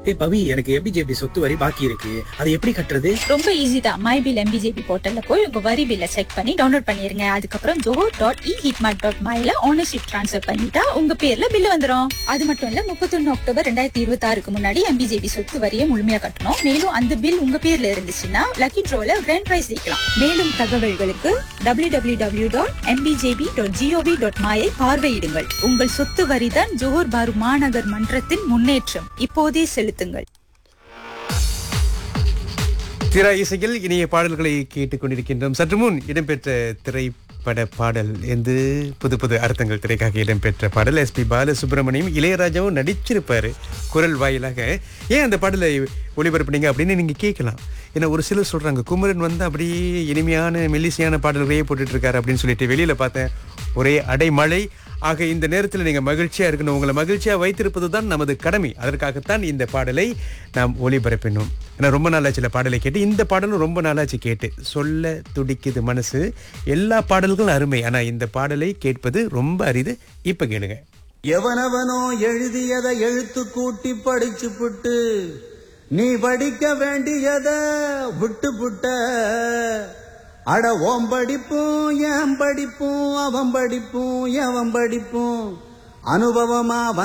ஏய் பவி எனக்கு எபிஜேபி சொத்து வரி பாக்கி இருக்கு அது எப்படி கட்டுறது ரொம்ப ஈஸி தான் மை பில் எம்பிஜேபி போர்ட்டல்ல போய் உங்க வரி பில்ல செக் பண்ணி டவுன்லோட் பண்ணிருங்க அதுக்கப்புறம் ஜோஹோ டாட் இ ஹிட்மார்ட் டாட் மைல ஓனர்ஷிப் ட்ரான்ஸ்ஃபர் பண்ணிட்டா உங்க பேர்ல பில் வந்துரும் அது மட்டும் இல்ல முப்பத்தொன்னு அக்டோபர் ரெண்டாயிரத்தி இருபத்தி ஆறுக்கு முன்னாடி எம்பிஜேபி சொத்து வரியை முழுமையா கட்டணும் மேலும் அந்த பில் உங்க பேர்ல இருந்துச்சுன்னா லக்கி ட்ரோல கிராண்ட் பிரைஸ் ஜெயிக்கலாம் மேலும் தகவல்களுக்கு W W W dot MBJP dot GOV dot மாயை பார்வையிடுங்கள் உங்கள் சொத்து வரிதான் ஜோஹர் பாரு மாநகர் மன்றத்தின் முன்னேற்றம் இப்போதே செலுத்துங்கள் திரா இசையில் இனிய பாடல்களை கேட்டுக் கொண்டிருக்கின்றோம் சற்று முன் இடம்பெற்ற திரைப்பட பாடல் என்று புது புது அர்த்தங்கள் திரைக்காக இடம்பெற்ற பாடல் எஸ்பி பாலசுப்ரமணியம் இளையராஜாவும் நடிச்சிருப்பாரு குரல் வாயிலாக ஏன் அந்த பாடலை ஒளிபரப்புனீங்க அப்படின்னு நீங்க கேட்கலாம் ஏன்னா ஒரு சிலர் சொல்றாங்க குமரன் வந்து அப்படியே இனிமையான மெல்லிசையான பாடல்களையே போட்டுட்டு இருக்காரு அப்படின்னு சொல்லிட்டு வெளியில பார்த்தேன் ஒரே அடைமழை ஆக இந்த நேரத்தில் நீங்க மகிழ்ச்சியா இருக்கணும் உங்களை மகிழ்ச்சியா வைத்திருப்பது தான் நமது கடமை அதற்காகத்தான் இந்த பாடலை நாம் ஒளிபரப்பினோம் ஏன்னா ரொம்ப நாளாச்சு இந்த பாடலை கேட்டு இந்த பாடலும் ரொம்ப நாளாச்சு கேட்டு சொல்ல துடிக்குது மனசு எல்லா பாடல்களும் அருமை ஆனா இந்த பாடலை கேட்பது ரொம்ப அரிது இப்ப கேளுங்க எவனவனோ எழுதியதை எழுத்து கூட்டி படிச்சு புட்டு நீ படிக்க வேண்டியத விட்டு புட்ட அட ஓம் படிப்பும் என் படிப்பும் அவன் படிப்பும் எவன் படிப்பும் அனுபவமா